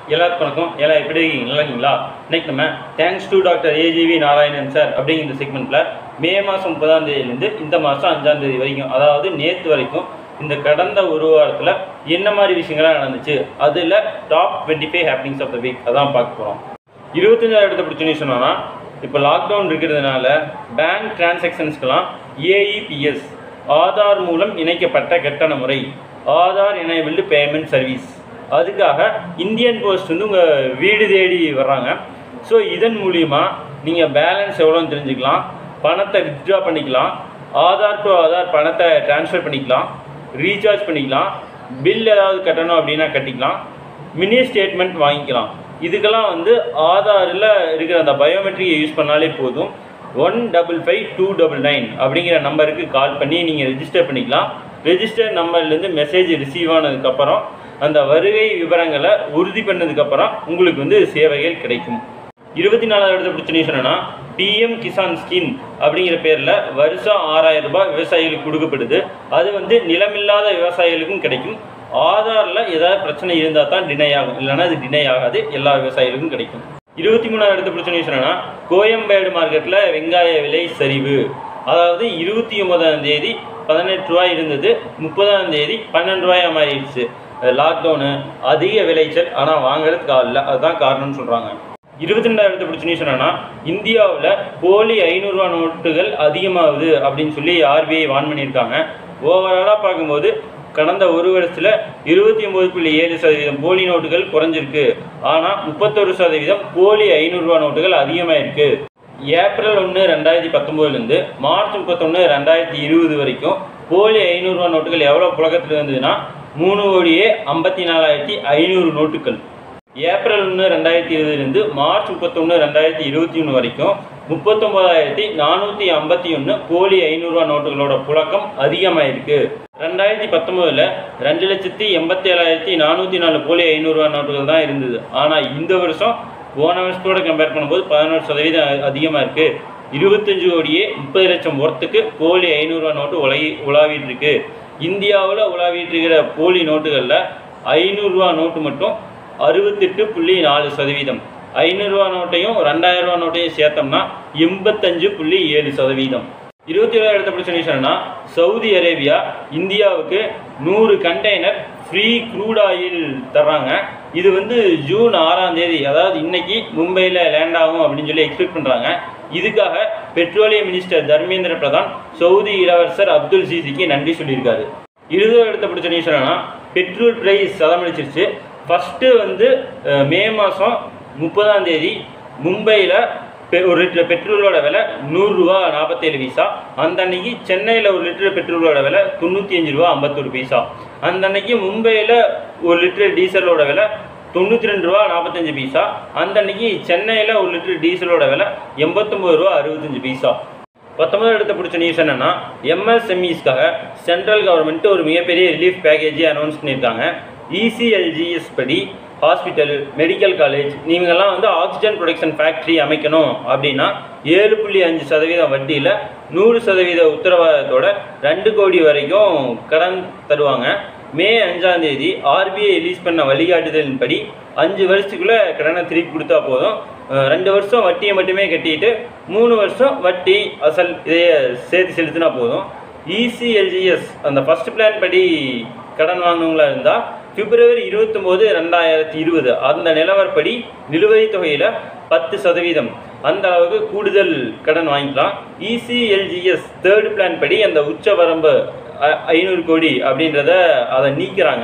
எல்லாத்துக்கும் வணக்கம் எல்லாம் எப்படி இருக்கீங்க நல்லா இருக்கீங்களா இன்னைக்கு நம்ம thanks to doctor AGV Narayanan sir அப்படிங்கிற செக்மெண்ட்டில் மே மாதம் முப்பதாம் தேதியிலேருந்து இந்த மாதம் அஞ்சாம் தேதி வரைக்கும் அதாவது நேற்று வரைக்கும் இந்த கடந்த ஒரு வாரத்தில் என்ன மாதிரி விஷயங்கள்லாம் நடந்துச்சு அதில் top twenty five happenings of the week அதான் பார்க்க போகிறோம் இருபத்தஞ்சாயிரம் இடத்த பிடிச்சோன்னு சொன்னோன்னா இப்போ லாக்டவுன் இருக்கிறதுனால பேங்க் டிரான்சாக்ஷன்ஸ்க்கெல்லாம் ஏஇபிஎஸ் ஆதார் மூலம் இணைக்கப்பட்ட கட்டண முறை ஆதார் எனேபிள்டு பேமெண்ட் சர்வீஸ் அதுக்காக இந்தியன் போஸ்ட் வந்து உங்கள் வீடு தேடி வர்றாங்க ஸோ இதன் மூலிமா நீங்கள் பேலன்ஸ் எவ்வளோன்னு தெரிஞ்சுக்கலாம் பணத்தை வித்ட்ரா பண்ணிக்கலாம் ஆதார் டு ஆதார் பணத்தை ட்ரான்ஸ்ஃபர் பண்ணிக்கலாம் ரீசார்ஜ் பண்ணிக்கலாம் பில் ஏதாவது கட்டணும் அப்படின்னா கட்டிக்கலாம் மினி ஸ்டேட்மெண்ட் வாங்கிக்கலாம் இதுக்கெல்லாம் வந்து ஆதாரில் இருக்கிற அந்த பயோமெட்ரியை யூஸ் பண்ணாலே போதும் one double five two double nine அப்படிங்கிற நம்பருக்கு கால் பண்ணி நீங்கள் ரெஜிஸ்டர் பண்ணிக்கலாம் ரெஜிஸ்டர் நம்பர்லேருந்து மெசேஜ் ரிசீவ் ஆனதுக்கப்புறம் அந்த வருகை விவரங்களை உறுதி பண்ணதுக்கப்புறம் உங்களுக்கு வந்து சேவைகள் கிடைக்கும் இருபத்தி நாலாவது இடத்துல பிரச்சனை சொன்னா பிஎம் கிசான் ஸ்கீம் அப்படிங்கிற பேரில் வருஷம் ஆறாயிரம் ரூபாய் விவசாயிகளுக்கு கொடுக்கப்படுது அது வந்து நிலமில்லாத விவசாயிகளுக்கும் கிடைக்கும் ஆதாரில் ஏதாவது பிரச்சனை இருந்தால் தான் டினை ஆகும் இல்லைன்னா அது டினை ஆகாது எல்லா விவசாயிகளுக்கும் கிடைக்கும் இருபத்தி மூணாவது இடத்து பிரச்சனை சொன்னா கோயம்பேடு மார்க்கெட்டில் வெங்காய விலை சரிவு அதாவது இருபத்தி ஒன்பதாம் தேதி பதினெட்டு ரூபாய் இருந்தது முப்பதாம் தேதி பன்னெண்டு ரூபாயா மாறிடுச்சு லாக்டவுனு அதிக விளைச்சல் ஆனால் வாங்குறதுக்கு ஆள் இல்லை அதுதான் காரணம்னு சொல்கிறாங்க இருபத்தி ரெண்டாயிரத்து பிடிச்ச நியூஸ் என்னன்னா இந்தியாவில் போலி ஐநூறுரூவா நோட்டுகள் அதிகமாகுது அப்படின்னு சொல்லி ஆர்பிஐ வான் பண்ணியிருக்காங்க ஓவராலாக பார்க்கும்போது கடந்த ஒரு வருஷத்தில் இருபத்தி ஒம்பது புள்ளி ஏழு சதவீதம் போலி நோட்டுகள் குறைஞ்சிருக்கு ஆனால் முப்பத்தொரு சதவீதம் போலி ஐநூறுரூவா நோட்டுகள் அதிகமாக இருக்கு ஏப்ரல் ஒன்று ரெண்டாயிரத்தி பத்தொம்போதுலேருந்து மார்ச் முப்பத்தொன்று ரெண்டாயிரத்தி இருபது வரைக்கும் போலி ஐநூறுரூவா நோட்டுகள் எவ்வளோ புழக்கத்தில் இருந்ததுன்னா மூணு கோடியே ஐம்பத்தி நாலாயிரத்தி ஐநூறு நோட்டுகள் ஏப்ரல் ஒன்று ரெண்டாயிரத்தி இருபதுலேருந்து மார்ச் முப்பத்தொன்று ரெண்டாயிரத்தி இருபத்தி ஒன்று வரைக்கும் முப்பத்தொம்போதாயிரத்தி நானூற்றி ஐம்பத்தி ஒன்று போலி ஐநூறுரூவா நோட்டுகளோட புழக்கம் அதிகமாயிருக்கு ரெண்டாயிரத்தி பத்தொம்போதில் ரெண்டு லட்சத்தி எண்பத்தி ஏழாயிரத்தி நானூற்றி நாலு போலி ஐநூறுரூவா நோட்டுகள் தான் இருந்தது ஆனால் இந்த வருஷம் போன வருஷத்தோட கம்பேர் பண்ணும்போது பதினோரு சதவீதம் அதிகமாக இருக்குது இருபத்தஞ்சு கோடியே முப்பது லட்சம் ஒர்த்துக்கு போலி ஐநூறுரூவா நோட்டு உலகி உலாவிட்டு இருக்கு இந்தியாவில் உலாவிட்டு இருக்கிற போலி நோட்டுகளில் ஐநூறுரூவா நோட்டு மட்டும் அறுபத்தெட்டு புள்ளி நாலு சதவீதம் ஐநூறுரூவா நோட்டையும் ரெண்டாயிரம் ரூபா நோட்டையும் சேர்த்தோம்னா எண்பத்தஞ்சு புள்ளி ஏழு சதவீதம் இருபத்தி ஏழு இடத்த பிரச்சனை சொன்னா சவுதி அரேபியா இந்தியாவுக்கு நூறு கண்டெய்னர் ஃப்ரீ க்ரூட் ஆயில் தர்றாங்க இது வந்து ஜூன் ஆறாம் தேதி அதாவது இன்னைக்கு மும்பையில் லேண்ட் ஆகும் அப்படின்னு சொல்லி எக்ஸ்பெக்ட் பண்ணுறாங்க இதுக்காக பெட்ரோலிய மினிஸ்டர் தர்மேந்திர பிரதான் சவுதி இளவரசர் அப்துல் சீசிக்கு நன்றி சொல்லியிருக்காரு இருபது இடத்த பிடிச்ச நியூஸ் என்னன்னா பெட்ரோல் ப்ரைஸ் சதமளிச்சிருச்சு ஃபஸ்ட்டு வந்து அஹ், மே மாதம் முப்பதாம் தேதி மும்பையில் பெ ஒரு லிட்டர் பெட்ரோலோட விலை நூறுரூவா நாற்பத்தேழு பைசா அந்த அன்னைக்கு சென்னையில் ஒரு லிட்டர் பெட்ரோலோட விலை தொண்ணூற்றி அஞ்சு ரூபா ஐம்பத்தொரு பைசா அந்த அன்னைக்கு மும்பையில் ஒரு லிட்டர் டீசலோட விலை தொண்ணூற்றி ரெண்டு ரூபா நாற்பத்தஞ்சு பைசா அந்த அன்னைக்கு சென்னையில் ஒரு லிட்டர் டீசலோட விலை எண்பத்தொம்பது ரூபா அறுபத்தஞ்சு பைசா பத்தொன்பது இடத்த பிடிச்ச நியூஸ் என்னன்னா எம்எஸ்எம்இஸ்க்காக சென்ட்ரல் கவர்மெண்ட் ஒரு மிகப்பெரிய ரிலீஃப் பேக்கேஜை அனௌன்ஸ் பண்ணியிருக்காங்க இசிஎல்ஜிஎஸ் படி ஹாஸ்பிட்டல் மெடிக்கல் காலேஜ் நீங்கள்லாம் வந்து ஆக்சிஜன் ப்ரொடக்ஷன் ஃபேக்ட்ரி அமைக்கணும் அப்படின்னா ஏழு புள்ளி அஞ்சு சதவீதம் வட்டியில் நூறு சதவீத உத்தரவாதத்தோட ரெண்டு கோடி வரைக்கும் கடன் தருவாங்க மே அஞ்சாம் தேதி ஆர்பிஐ ரிலீஸ் பண்ண வழிகாட்டுதலின்படி அஞ்சு வருஷத்துக்குள்ளே கடனை திருப்பி கொடுத்தா போதும் அஹ் ரெண்டு வருஷம் வட்டியை மட்டுமே கட்டிட்டு மூணு வருஷம் வட்டி அசல் இதைய சேர்த்து செலுத்தினா போதும் இசிஎல்ஜிஎஸ் அந்த ஃபர்ஸ்ட் பிளான் படி கடன் வாங்கினவங்களா இருந்தால் பிப்ரவரி இருபத்தொம்போது ரெண்டாயிரத்தி இருபது அந்த நிலவரப்படி நிலுவைத் தொகையில் பத்து சதவீதம் அந்த அளவுக்கு கூடுதல் கடன் வாங்கிக்கலாம் இசிஎல்ஜிஎஸ் தேர்ட் பிளான் படி அந்த உச்ச வரம்பு அ- ஐநூறு கோடி அப்படின்றத அதை நீக்கிறாங்க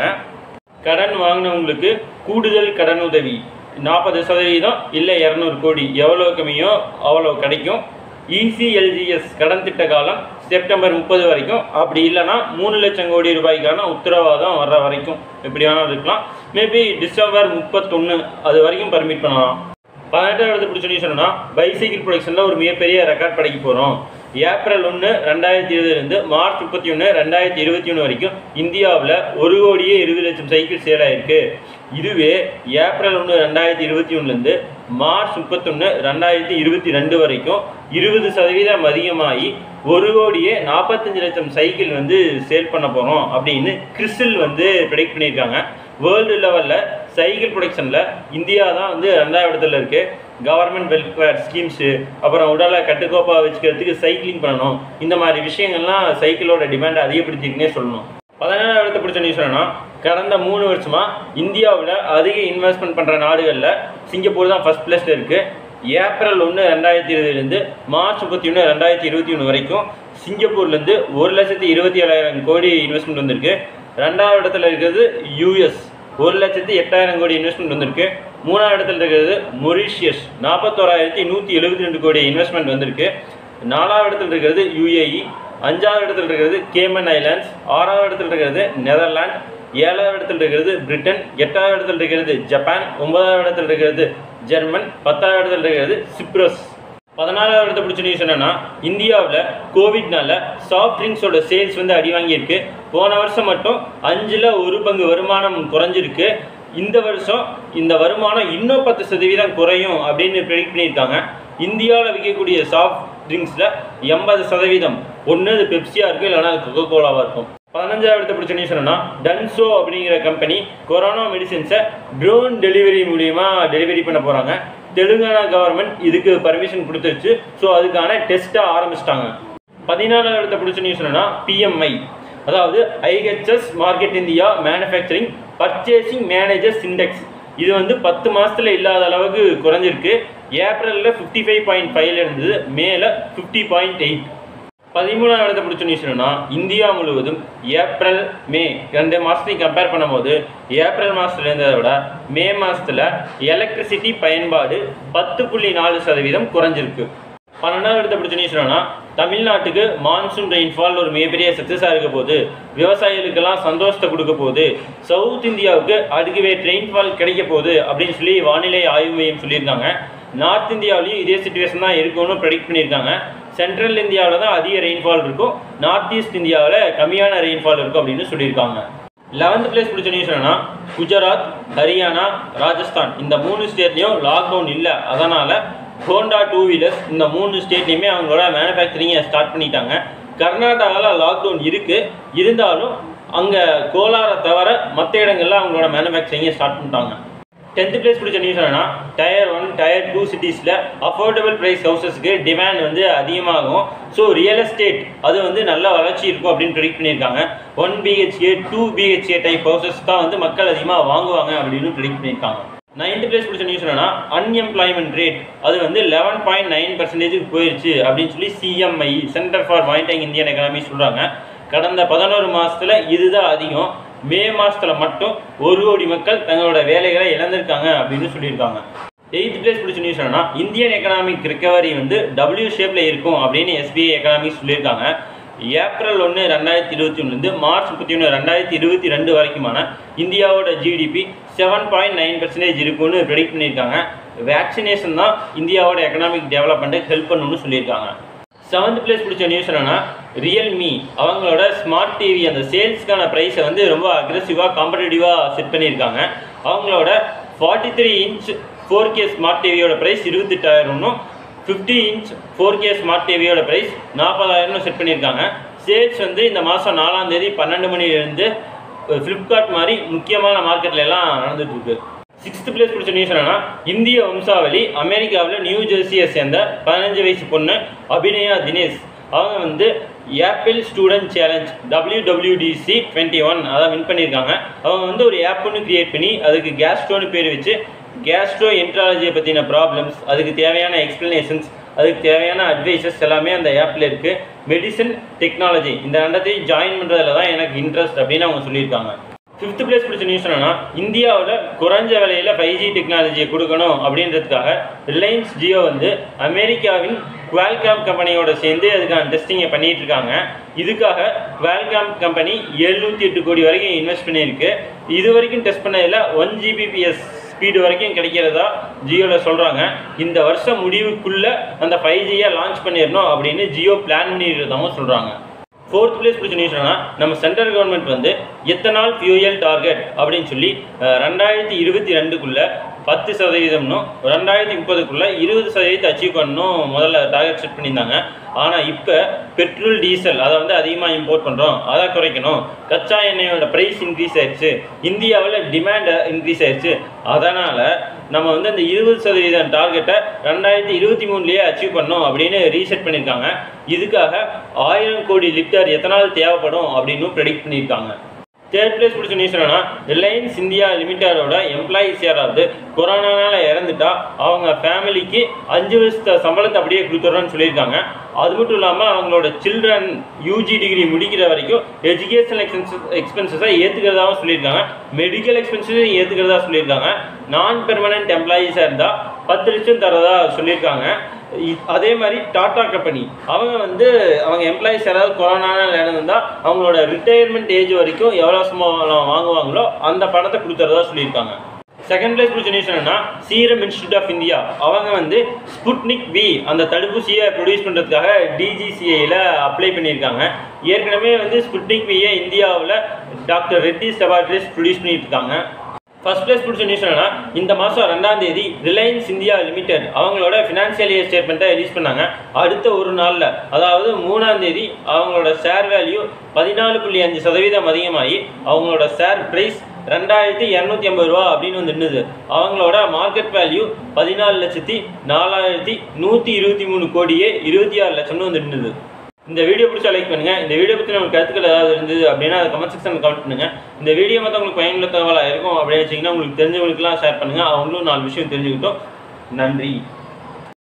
கடன் வாங்கினவங்களுக்கு கூடுதல் கடன் உதவி நாற்பது சதவீதம் இல்லை இரநூறு கோடி எவ்வளோ கம்மியோ அவ்வளோ கிடைக்கும் இசிஎல்ஜிஎஸ் கடன் திட்ட காலம் செப்டம்பர் முப்பது வரைக்கும் அப்படி இல்லைன்னா மூணு லட்சம் கோடி ரூபாய்க்கான உத்தரவாதம் வர்ற வரைக்கும் எப்படி வேணாலும் இருக்கலாம் மேபி டிசம்பர் முப்பத்தொன்று அது வரைக்கும் பர்மிட் பண்ணலாம் பதினெட்டாம் இடத்து பிடிச்ச நியூஸ் என்னன்னா பைசைக்கிள் ப்ரொடக்ஷனில் ஒரு மிகப்பெரிய ரெக்கார்ட் படைக்க போகிறோம் ஏப்ரல் ஒன்று ரெண்டாயிரத்தி இருபதுலேருந்து மார்ச் முப்பத்தி ஒன்று ரெண்டாயிரத்தி இருபத்தி ஒன்று வரைக்கும் இந்தியாவில் ஒரு கோடியே இருபது லட்சம் சைக்கிள் சேல் ஆயிருக்கு இதுவே ஏப்ரல் ஒன்று ரெண்டாயிரத்தி இருபத்தி ஒன்றுலேருந்து மார்ச் முப்பத்தொன்று ரெண்டாயிரத்தி இருபத்தி ரெண்டு வரைக்கும் இருபது சதவீதம் அதிகமாகி ஒரு கோடியே நாற்பத்தஞ்சு லட்சம் சைக்கிள் வந்து சேல் பண்ண போகிறோம் அப்படின்னு கிறிஸ்டில் வந்து ப்ரெடிக்ட் பண்ணியிருக்காங்க வேர்ல்டு லெவலில் சைக்கிள் ப்ரொடக்ஷனில் இந்தியா தான் வந்து ரெண்டாவது இடத்துல இருக்குது கவர்மெண்ட் வெல்ஃபேர் ஸ்கீம்ஸு அப்புறம் உடலை கட்டுக்கோப்பாக வச்சுக்கிறதுக்கு சைக்கிளிங் பண்ணணும் இந்த மாதிரி விஷயங்கள்லாம் சைக்கிளோட டிமாண்டை அதிகப்படுத்திருக்குன்னே சொல்லணும் பதினேழாவது இடத்த பிடிச்ச நியூஸ் என்னன்னா கடந்த மூணு வருஷமாக இந்தியாவில் அதிக இன்வெஸ்ட்மெண்ட் பண்ணுற நாடுகளில் சிங்கப்பூர் தான் ஃபஸ்ட் பிளேஸில் இருக்குது ஏப்ரல் ஒன்று ரெண்டாயிரத்தி இருபதுலேருந்து மார்ச் முப்பத்தி ஒன்று ரெண்டாயிரத்தி இருபத்தி ஒன்று வரைக்கும் சிங்கப்பூர்லேருந்து ஒரு லட்சத்தி இருபத்தி ஏழாயிரம் கோடி இன்வெஸ்ட்மெண்ட் வந்திருக்கு ரெண்டாவது இடத்துல இருக்கிறது யூஎஸ் ஒரு லட்சத்தி எட்டாயிரம் கோடி இன்வெஸ்ட்மெண்ட் வந்திருக்கு மூணாவது இடத்துல இருக்கிறது மொரிஷியஸ் நாற்பத்தோராயிரத்தி நூற்றி எழுபத்தி ரெண்டு கோடி இன்வெஸ்ட்மெண்ட் வந்திருக்கு நாலாவது இடத்துல இருக்கிறது யுஏஇ அஞ்சாவது இடத்துல இருக்கிறது கேமன் ஐலாண்ட்ஸ் ஆறாவது இடத்துல இருக்கிறது நெதர்லாண்ட் ஏழாவது இடத்துல இருக்கிறது பிரிட்டன் எட்டாவது இடத்துல இருக்கிறது ஜப்பான் ஒன்பதாவது இடத்துல இருக்கிறது ஜெர்மன் பத்தாவது இடத்துல இருக்கிறது சிப்ரஸ் பதினாலாவது இடத்த பிடிச்ச நியூஸ் என்னன்னா இந்தியாவில் கோவிட்னால சாஃப்ட் ட்ரிங்க்ஸோட சேல்ஸ் வந்து அடி வாங்கியிருக்கு போன வருஷம் மட்டும் அஞ்சில் ஒரு பங்கு வருமானம் குறைஞ்சிருக்கு இந்த வருஷம் இந்த வருமானம் இன்னும் பத்து சதவீதம் குறையும் அப்படின்னு ப்ரெடிக்ட் பண்ணியிருக்காங்க இந்தியாவில் விற்கக்கூடிய சாஃப்ட் ட்ரிங்க்ஸில் எண்பது சதவீதம் ஒன்று அது பெப்சியாக இருக்கும் இல்லைனா அது கொக்கோ கோலாவாக இருக்கும் பதினஞ்சாவது இடத்த பிடிச்ச நியூஸ் என்னன்னா டன்சோ அப்படிங்கிற கம்பெனி கொரோனா மெடிசின்ஸை ட்ரோன் டெலிவரி மூலியமா டெலிவரி பண்ண போகிறாங்க தெலுங்கானா கவர்மெண்ட் இதுக்கு பர்மிஷன் கொடுத்துருச்சு ஸோ அதுக்கான டெஸ்ட்டை ஆரம்பிச்சிட்டாங்க பதினாலாவது இடத்த பிடிச்ச நியூஸ் என்னன்னா பிஎம்ஐ அதாவது IHS Markit India manufacturing purchasing managers index இது வந்து பத்து மாசத்துல இல்லாத அளவுக்கு குறைஞ்சிருக்கு ஏப்ரலில் ஃபிஃப்டி ஃபைவ் பாயிண்ட் ஃபைவ்ல இருந்தது மேல ஃபிஃப்டி பாயிண்ட் எயிட் பதிமூணாவது இடத்த பிடிச்ச நியூஸ் என்னன்னா இந்தியா முழுவதும் ஏப்ரல் மே ரெண்டு மாதத்தையும் கம்பேர் பண்ணும்போது ஏப்ரல் மாதத்துல இருந்ததை விட மே மாதத்தில் எலக்ட்ரிசிட்டி பயன்பாடு பத்து புள்ளி நாலு சதவீதம் குறைஞ்சிருக்கு பன்னெண்டாவது இடத்த பிடிச்ச நியூஸ் என்னன்னா தமிழ்நாட்டுக்கு மான்சூன் ரெயின்ஃபால் ஒரு மிகப்பெரிய சக்ஸஸாக இருக்க போகுது விவசாயிகளுக்கெல்லாம் சந்தோஷத்தை கொடுக்க போகுது சவுத் இந்தியாவுக்கு அடிக்குவேட் ரெயின்ஃபால் கிடைக்க போகுது அப்படின்னு சொல்லி வானிலை ஆய்வு மையம் சொல்லியிருக்காங்க நார்த் இந்தியாவிலையும் இதே சுச்சுவேஷன் தான் இருக்கும்னு ப்ரெடிக்ட் பண்ணியிருக்காங்க சென்ட்ரல் இந்தியாவில் தான் அதிக ரெயின்ஃபால் இருக்கும் நார்த் ஈஸ்ட் இந்தியாவில் கம்மியான ரெயின்ஃபால் இருக்கும் அப்படின்னு சொல்லியிருக்காங்க லெவன்த் பிளேஸ் பிடிச்ச நியூஸ் என்னன்னா குஜராத் ஹரியானா ராஜஸ்தான் இந்த மூணு ஸ்டேட்லேயும் லாக்டவுன் இல்லை அதனால் ஹோண்டா டூ வீலர்ஸ் இந்த மூணு ஸ்டேட்லேயுமே அவங்களோட மேனுஃபேக்சரிங்கை ஸ்டார்ட் பண்ணிட்டாங்க கர்நாடகாவில் லாக்டவுன் இருக்குது இருந்தாலும் அங்கே கோலாரை தவிர மற்ற இடங்கள்ல அவங்களோட மேனுஃபேக்சரிங்கை ஸ்டார்ட் பண்ணிட்டாங்க டென்த் பிளேஸ் பிடிச்ச நியூஸ் என்னன்னா டயர் ஒன் டயர் டூ சிட்டிஸில் அஃபோர்டபுள் ப்ரைஸ் ஹவுசஸ்க்கு டிமாண்ட் வந்து அதிகமாகும் ஸோ ரியல் எஸ்டேட் அது வந்து நல்ல வளர்ச்சி இருக்கும் அப்படின்னு ப்ரெடிக்ட் பண்ணியிருக்காங்க one BHK two BHK type houses தான் வந்து மக்கள் அதிகமாக வாங்குவாங்க அப்படின்னு ப்ரெடிக்ட் பண்ணியிருக்காங்க நைன்த் பிளேஸ் பிடிச்ச நியூஸ் என்னன்னா அன்எம்ப்ளாய்மெண்ட் ரேட் அது வந்து லெவன் பாயிண்ட் நைன் பர்சன்டேஜுக்கு போயிருச்சு அப்படின்னு சொல்லி CMI centre for monitoring Indian economy சொல்கிறாங்க கடந்த பதினோரு மாசத்துல இதுதான் அதிகம் மே மாசத்துல மட்டும் ஒரு கோடி மக்கள் தங்களோட வேலைகளை இழந்திருக்காங்க அப்படின்னு சொல்லியிருக்காங்க எயித் பிளேஸ் பிடிச்ச நியூஸ் என்னன்னா இந்தியன் எக்கனாமிக் ரிகவரி வந்து டபிள்யூ ஷேப்ல இருக்கும் அப்படின்னு எஸ்பிஐ எக்கனாமிக்ஸ் சொல்லியிருக்காங்க ஏப்ரல் ஒன்று ரெண்டாயிரத்தி இருபத்தி ஒன்றுலேருந்து மார்ச் முப்பத்தி ஒன்று ரெண்டாயிரத்தி இருபத்தி ரெண்டு வரைக்குமான இந்தியாவோட GDP seven point nine percentage இருக்கும்னு ப்ரெடிக்ட் பண்ணியிருக்காங்க வேக்சினேஷன் தான் இந்தியாவோட எக்கனாமிக் டெவலப்மெண்ட்டுக்கு ஹெல்ப் பண்ணுன்னு சொல்லியிருக்காங்க செவன்த் பிளேஸ் பிடிச்ச நியூஸ் என்னன்னா ரியல்மி அவங்களோட ஸ்மார்ட் டிவி அந்த சேல்ஸ்க்கான ப்ரைஸை வந்து ரொம்ப அக்ரெசிவாக காம்படேட்டிவாக செட் பண்ணியிருக்காங்க அவங்களோட forty three inch four K smart டிவியோட ப்ரைஸ் இருபத்தெட்டாயிரம்னும் fifty inch four K smart டிவியோட ப்ரைஸ் நாற்பதாயிரம்னு செட் பண்ணியிருக்காங்க சேல்ஸ் வந்து இந்த மாதம் நாலாம் தேதி பன்னெண்டு மணிலேருந்து ஃப்ளிப்கார்ட் மாதிரி முக்கியமான மார்க்கெட்ல எல்லாம் நடந்துட்டு இருக்கு சிக்ஸ்த் பிளேஸ் பிடிச்ச நியூஸ் என்னன்னா இந்திய வம்சாவளி அமெரிக்காவில் நியூ ஜெர்சியை சேர்ந்த பதினஞ்சு வயசு பொண்ணு அபிநயா தினேஷ் அவங்க வந்து Apple student challenge WWDC twenty one அதை வின் பண்ணியிருக்காங்க அவங்க வந்து ஒரு ஆப் ஒன்று கிரியேட் பண்ணி அதுக்கு கேஸ்ட்ரோன்னு பேர் வச்சு கேஸ்ட்ரோ என்ட்ராலஜியை பற்றின ப்ராப்ளம்ஸ் அதுக்கு தேவையான எக்ஸ்ப்ளனேஷன்ஸ் அதுக்கு தேவையான அட்வைசஸ் எல்லாமே அந்த ஆப்பில் இருக்குது மெடிசன் டெக்னாலஜி இந்த ரெண்டத்தையும் ஜாயின் பண்ணுறதுல தான் எனக்கு இன்ட்ரெஸ்ட் அப்படின்னு அவங்க சொல்லியிருக்காங்க ஃபிஃப்த் பிளேஸ் பிடிச்ச நியூஸ் என்னன்னா இந்தியாவில் குறைஞ்ச விலையில் ஃபைவ் ஜி டெக்னாலஜியை கொடுக்கணும் அப்படின்றதுக்காக ரிலையன்ஸ் ஜியோ வந்து அமெரிக்காவின் குவால்காம் கம்பெனியோட சேர்ந்து அதுக்கான டெஸ்டிங்கை பண்ணிட்டு இருக்காங்க இதுக்காக குவால்காம் கம்பெனி எழுநூற்றி எட்டு கோடி வரைக்கும் இன்வெஸ்ட் பண்ணியிருக்கு இது வரைக்கும் டெஸ்ட் பண்ணதில் ஒன் ஜிபிபிஎஸ் ஸ்பீடு வரைக்கும் கிடைக்கிறதா ஜியோவில் சொல்கிறாங்க இந்த வருஷம் முடிவுக்குள்ளே அந்த ஃபைவ் ஜியை லான்ச் பண்ணிடணும் அப்படின்னு ஜியோ பிளான் பண்ணியிருக்கிறதாவும் சொல்கிறாங்க ஃபோர்த் பிளேஸ் பிடிச்ச நியூஸ் என்னன்னா நம்ம சென்ட்ரல் கவர்மெண்ட் வந்து எத்தனால் ஃபியூயல் டார்கெட் அப்படின்னு சொல்லி அஹ், ரெண்டாயிரத்தி இருபத்தி ரெண்டுக்குள்ள பத்து சதவீதம்னும் ரெண்டாயிரத்தி முப்பதுக்குள்ள இருபது சதவீதத்தை அச்சீவ் பண்ணணும் முதல்ல டார்கெட் செட் பண்ணியிருந்தாங்க ஆனால் இப்போ பெட்ரோல் டீசல் அதை வந்து அதிகமாக இம்போர்ட் பண்ணுறோம் அதை குறைக்கணும் கச்சா எண்ணெயோட ப்ரைஸ் இன்க்ரீஸ் ஆயிடுச்சு இந்தியாவில் டிமாண்ட் இன்க்ரீஸ் ஆயிடுச்சு அதனால் நம்ம வந்து அந்த இருபது சதவீதம் டார்கெட்டை ரெண்டாயிரத்தி இருபத்தி மூணுலேயே அச்சீவ் பண்ணோம் அப்படின்னு ரீசெட் பண்ணியிருக்காங்க இதுக்காக ஆயிரம் கோடி லிட்டர் எத்தனால் தேவைப்படும் அப்படின்னு ப்ரெடிக்ட் பண்ணியிருக்காங்க தேர்ட் பிளேஸ் பிடிச்ச நியூஸ் என்னன்னா ரிலையன்ஸ் இந்தியா லிமிட்டடோட எம்ப்ளாயிஸ் யாராவது கொரோனானால இறந்துட்டா அவங்க ஃபேமிலிக்கு அஞ்சு வருஷத்த சம்பளத்தை அப்படியே கொடுத்துட்றோன்னு சொல்லியிருக்காங்க அது மட்டும் இல்லாமல் அவங்களோட சில்ட்ரன் யூஜி டிகிரி முடிக்கிற வரைக்கும் எஜுகேஷன் எக்ஸ்பென்சஸ் எக்ஸ்பென்சஸை ஏற்றுக்கிறதாவும் சொல்லியிருக்காங்க மெடிக்கல் எக்ஸ்பென்சஸையும் ஏற்றுக்கிறதா சொல்லியிருக்காங்க நான் பெர்மனன்ட் எம்ப்ளாயீஸாக இருந்தால் பத்து லட்சம் தரதா சொல்லியிருக்காங்க இ- அதே மாதிரி டாடா கம்பெனி அவங்க வந்து அவங்க எம்ப்ளாயிஸ் யாராவது கொரோனால இறந்துருந்தா அவங்களோட ரிட்டையர்மெண்ட் ஏஜ் வரைக்கும் எவ்வளோ சம்பளம் வாங்குவாங்களோ அந்த பணத்தை கொடுத்துறதா சொல்லியிருக்காங்க செகண்ட் பிளேஸ் பிடிச்ச நியூஸ் என்னன்னா சீரம் இன்ஸ்டியூட் ஆஃப் இந்தியா அவங்க வந்து ஸ்புட்னிக் வி அந்த தடுப்பூசியை ப்ரொடியூஸ் பண்ணுறதுக்காக டிஜிசிஐயில் அப்ளை பண்ணியிருக்காங்க ஏற்கனவே வந்து ஸ்புட்னிக் வியை இந்தியாவில் டாக்டர் ரெட்டிஸ் லெபார்டரிஸ் ப்ரொடியூஸ் பண்ணிட்டு இருக்காங்க ஃபர்ஸ்ட் பிளேஸ் பிடிச்ச நியூஸ் என்னன்னா இந்த மாதம் ரெண்டாம் தேதி ரிலையன்ஸ் இந்தியா லிமிடெட் அவங்களோட ஃபினான்ஷியல் இயர் ஸ்டேட்மெண்ட்டை ரிலீஸ் பண்ணாங்க அடுத்த ஒரு நாளில் அதாவது மூணாம் தேதி அவங்களோட ஷேர் வேல்யூ பதினாலு புள்ளி அஞ்சு சதவீதம் அதிகமாகி அவங்களோட ஷேர் ப்ரைஸ் ரெண்டாயிரத்தி இரநூத்தி ஐம்பது ரூபா அப்படின்னு வந்து நின்னுது அவங்களோட மார்க்கெட் வேல்யூ பதினாலு லட்சத்தி நாலாயிரத்தி நூற்றி இருபத்தி மூணு கோடியே இருபத்தி ஆறு லட்சம்னு வந்து நின்னுது இந்த வீடியோ பிடிச்சா லைக் பண்ணுங்க இந்த வீடியோ பற்றி உங்களுக்கு கருத்துக்கள் ஏதாவது இருந்தது அப்படின்னா அதை கமெண்ட் செக்ஷன் கமெண்ட் பண்ணுங்க இந்த வீடியோ மற்றவங்களுக்கு பயனுள்ள தகவலாக இருக்கும் அப்படின்னு வச்சிங்கன்னா உங்களுக்கு தெரிஞ்சவங்களுக்குலாம் ஷேர் பண்ணுங்க அவங்களும் நாலு விஷயம் தெரிஞ்சுக்கிட்டோம் நன்றி